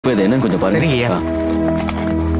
இப்ப இது என்னன்னு கொஞ்சம் பாருங்க சரிங்கய்யா. ஆ.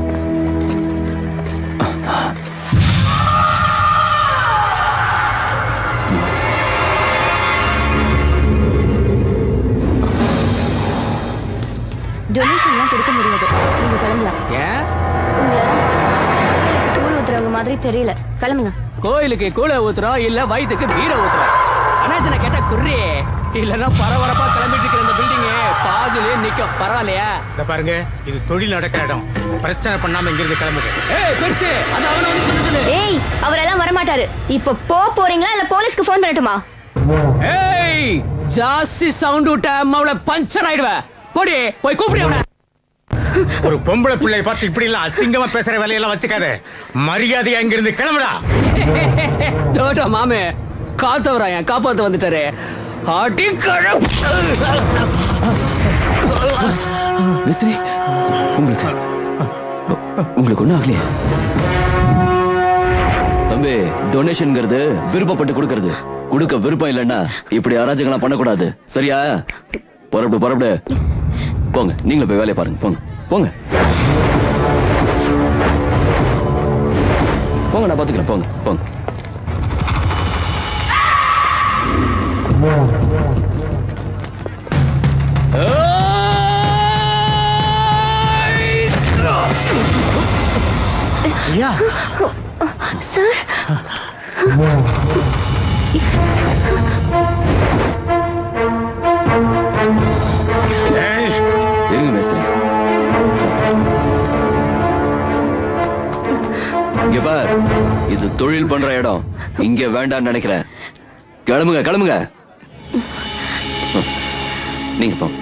டொனேஷன்லாம் கொடுக்க முடியாது நீங்க கிளம்பலாம் ஏன் உங்களை தூள் ஊத்துறவங்க மாதிரி தெரியல கிளம்புங்க கோயிலுக்கு கூழ ஊத்துறோம் இல்ல வயிற்றுக்கு பீரை ஊத்துறோம் அண்ணாச்சனை கேட்டா குர்ரி இல்லன்னா பரபரப்பா கிளம்பிட்டு இருக்கிற இந்த பில்டிங் பாதிலே நிக்கும் பரவாயில்லையா இத பாருங்க இது தொழில் நடக்கிற இடம் பிரச்சனை பண்ணாம இங்கிருந்து கிளம்புங்க ஏய் பெருசு அது அவன வந்து சொல்லு சொல்லு ஏய் அவரெல்லாம் வரமாட்டாரு இப்ப போ போறீங்களா இல்ல போலீஸ்க்கு ஃபோன் பண்ணட்டுமா ஏய் ஜாஸ்தி சவுண்ட் விட்ட அவளை பஞ்சர் ஆயிடுவ போடி போய் கூப்பிடு அவனை ஒரு பொம்பளை பிள்ளைய பார்த்து இப்படி எல்லாம் அசிங்கமா பேசுற வேலையெல்லாம் வச்சுக்காத மரியாதையா இங்கிருந்து கிளம்புடா டோட்டா மாமே காத்தவரா என் காப்பாத்த வந்துட்டாரு அடி மிஸ்திரி உங்களுக்கு உங்களுக்கு ஒண்ணும் ஆகலையா தம்பி டொனேஷன்ங்கிறது விருப்பப்பட்டு கொடுக்கறது கொடுக்க விருப்பம் இல்லைன்னா இப்படி அராஜகம்லாம் பண்ணக்கூடாது சரியா புறப்படு புறப்படு போங்க நீங்களும் போய் வேலையை பாருங்க போங்க போங்க போங்க நான் பாத்துக்கிறேன் போங்க போங்க ஐயா ஏய், இருங்க மேஸ்திரி இங்க பார் இது தொழில் பண்ற இடம் இங்க வேண்டாம்னு நினைக்கிறேன் கிளம்புங்க கிளம்புங்க நீங்க போ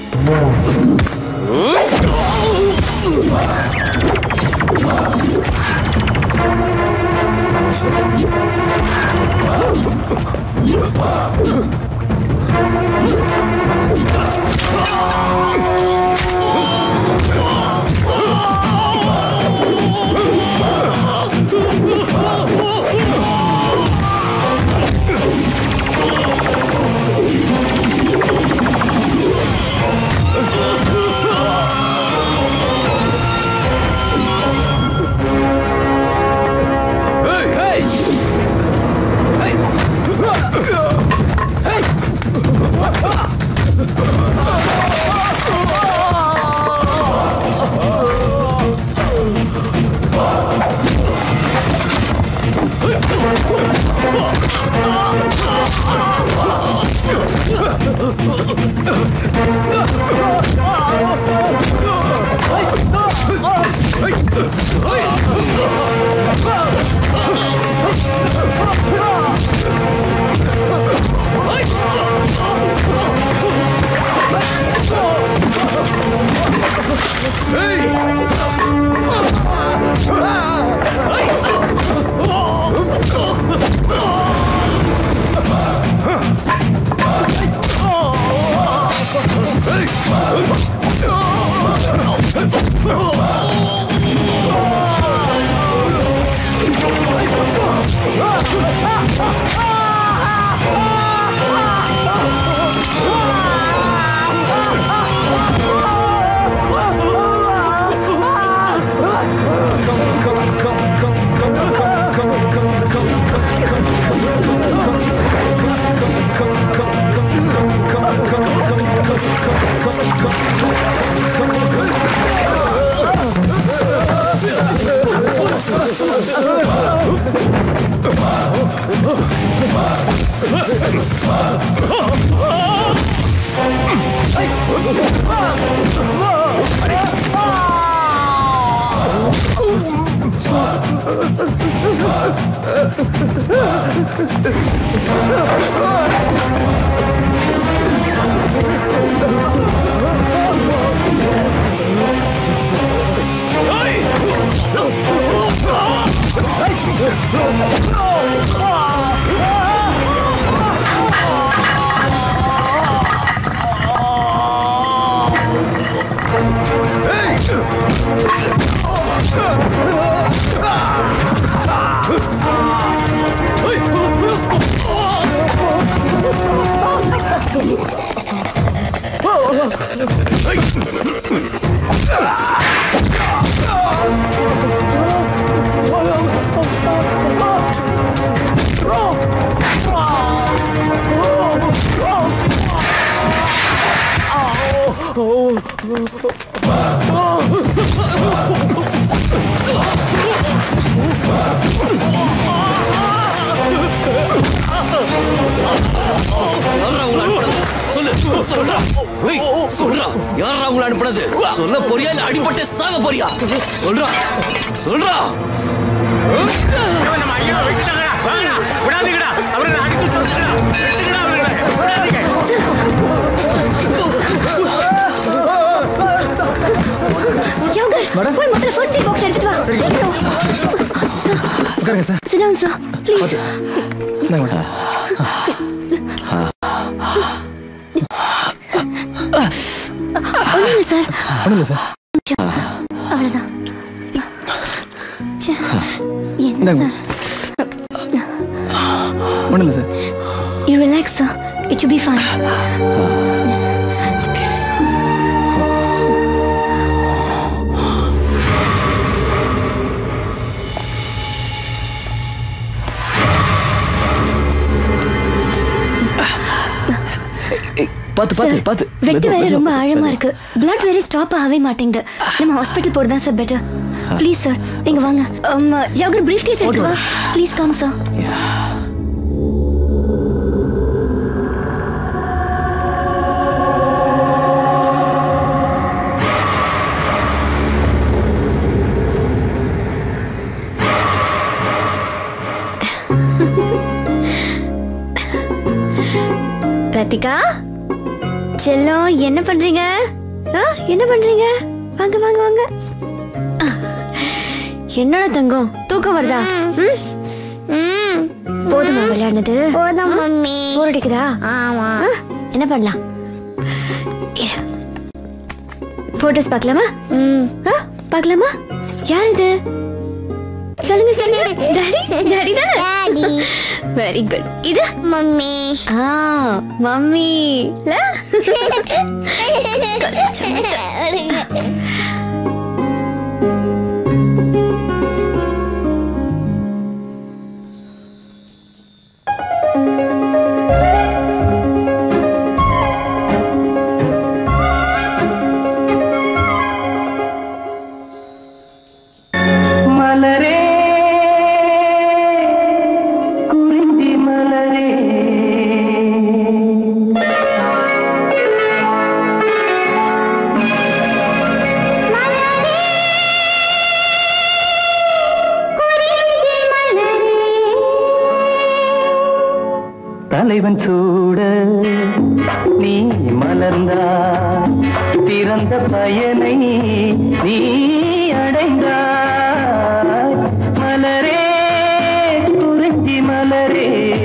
யாரா உங்களை அனுப்புனது? சொல்லு, சொல்றா. ஏய், சொல்றா. யாரா உங்களை அனுப்புனது? சொல்ல போறியா இல்ல அடிபட்டு சாக போறியா சொல்றா சொல்றா நம்ம ஐயா விட்டுட்டாங்கடா வாங்கடா விடாதீங்கடா அவரை அடிச்சு சொல்லுங்கடா விட்டுங்கடா அவர்களை விடாதீங்க யோகர் போய் முதல்ல ஃபர்ஸ்ட் எய்ட் பாக்ஸ் எடுத்துட்டு வா சீக்கிரம் உட்காருங்க sir Sit down, sir. Please. இந்தாங்க மேடம் ஒண்ணும் இல்ல சார் ஒன்றும் இல்லை சார் அவ்வளவுதான் ச்சே, என்ன இந்தாங்க. சார் ஒன்றும் இல்லை sir You relax, sir. It should be fine. ஏய், பாத்து பாத்து Sir, பாத்து வெட்டு மெதுவா, வேற மெதுவா. ரொம்ப ஆழமா இருக்கு பிளட் வேற ஸ்டாப் ஆகவே மாட்டேங்குது நம்ம ஹாஸ்பிட்டல் போறது தான் சார் பெட்டர் ப்ளீஸ் சார் நீங்க வாங்க Um, யோகர் பிரீஃப் கேஸ் எடுத்து வா ப்ளீஸ் கம் சார் லத்திகா செல்லம் என்ன பண்றீங்க ஆ, என்ன பண்றீங்க வாங்க வாங்க வாங்க ஆ, என்னோட தங்கம் தூக்கம் வருதா ம்? போதுமா விளையாடுனது போதும் மம்மி போர் அடிக்குதா ஆமா என்ன பண்ணலாம் போட்டோஸ் பார்க்கலாமா ஆ, பார்க்கலாமா யார் இது சொல்லுங்க சொல்லுங்க டாடி டாடி தானே வெரி குட் இது மம்மி ஆ மம்மி மலரே குறிஞ்சி மலரே தலைவன் சூட நீ மலர்ந்தா திறந்த பயனை நீ அடைந்தாய் மலரே குறிஞ்சி மலரே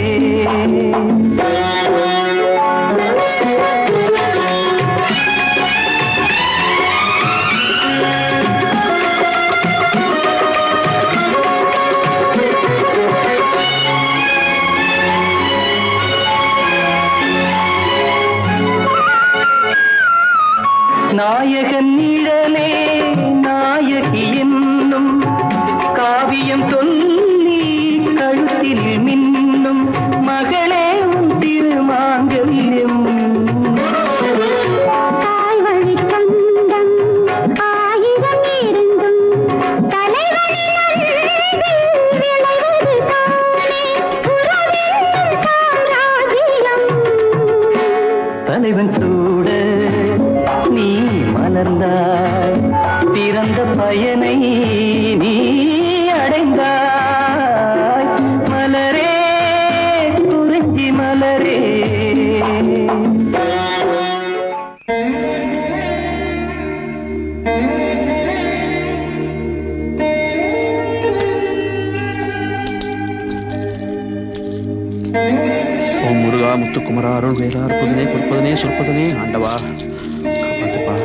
நாயகன் நிழலே நாயகி என்னும் காவியம் சொல்லி கழுத்தில் மின்னும் மகளே உன் திருமாங்கல்யம் தலைவன் சூட நீ மலர்ந்தாய் திறந்த பயனை நீ அடைந்தாய் மலரே குறிஞ்சி மலரே ஓம் முருகா முத்துக்குமரா அருள் வேலா அற்புதனே கொடுப்பதனே சொற்பதனே ஆண்டவா காப்பாத்துப்பா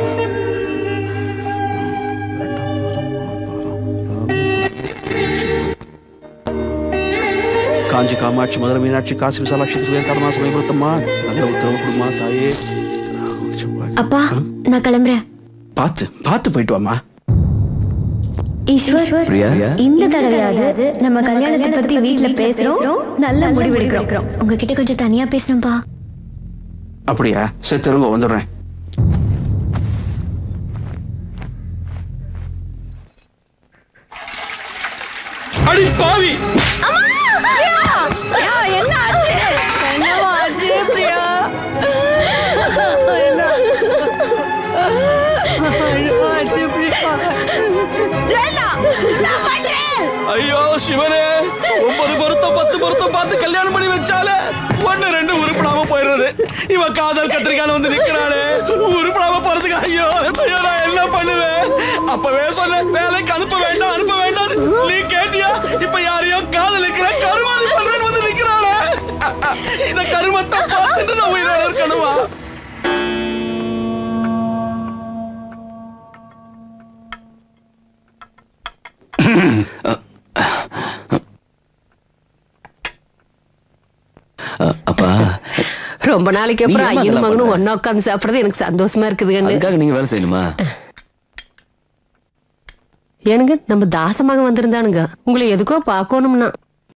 காஞ்சி காமாட்சி மதுரை மீனாட்சி காசி விசாலாட்சி திருவேற்காடமா சமயபுரத்தம்மா நல்ல உத்தரவு கொடுமா தாயே அப்பா நான் கிளம்புறேன் பார்த்து பார்த்து போயிட்டு வாமா ஈஸ்வர் பிரியா இந்த தடவையாவது நம்ம கல்யாணத்தை பத்தி வீட்ல பேசுறோம் நல்ல முடிவெடுக்கிறோம் உங்ககிட்ட கொஞ்சம் தனியா பேசணும்பா அப்படியா சரி திரும்ப வந்துடுறேன் அடி பாவி என்ன ஆச்சு என்னவா ஆச்சு பிரியா ஐயோ சிவனே ஒன்பது பொருத்தம் பத்து பொருத்தம் பார்த்து கல்யாணம் பண்ணி வச்சாலே ஒண்ணு ரெண்டு உருப்படாம போயிடுறது இவ காதல் கத்திரிக்கான வந்து நிக்கிறாளே உருப்படாம போறதுக்கு ஐயோ ஐயோ நான் என்ன பண்ணுவேன் அப்பவே சொன்ன வேலைக்கு அனுப்ப வேண்டாம் அனுப்ப வேண்டாம் நீ கேட்டியா இப்ப யாரையோ காதலிக்கிற கருமாதி பண்றேன்னு வந்து நிக்கிறாளே இந்த கருமத்தை பார்த்துட்டு நான் உயிரோட இருக்கணுமா அ- அப்பா ரொம்ப நாளைக்கு அப்புறம் நீ ஏம்மா ஐயன் இதெல்லாம் மகனும் பண்ற? ஒன்னா உட்காந்து சாப்பிடுறது எனக்கு சந்தோஷமா இருக்குதுங்க அதுக்காக நீங்க வேலை செய்யணுமா எனக்கு நம்ம தாச மகன் வந்திருந்தானுங்க உங்களை எதுக்கோ பார்க்கணும்னா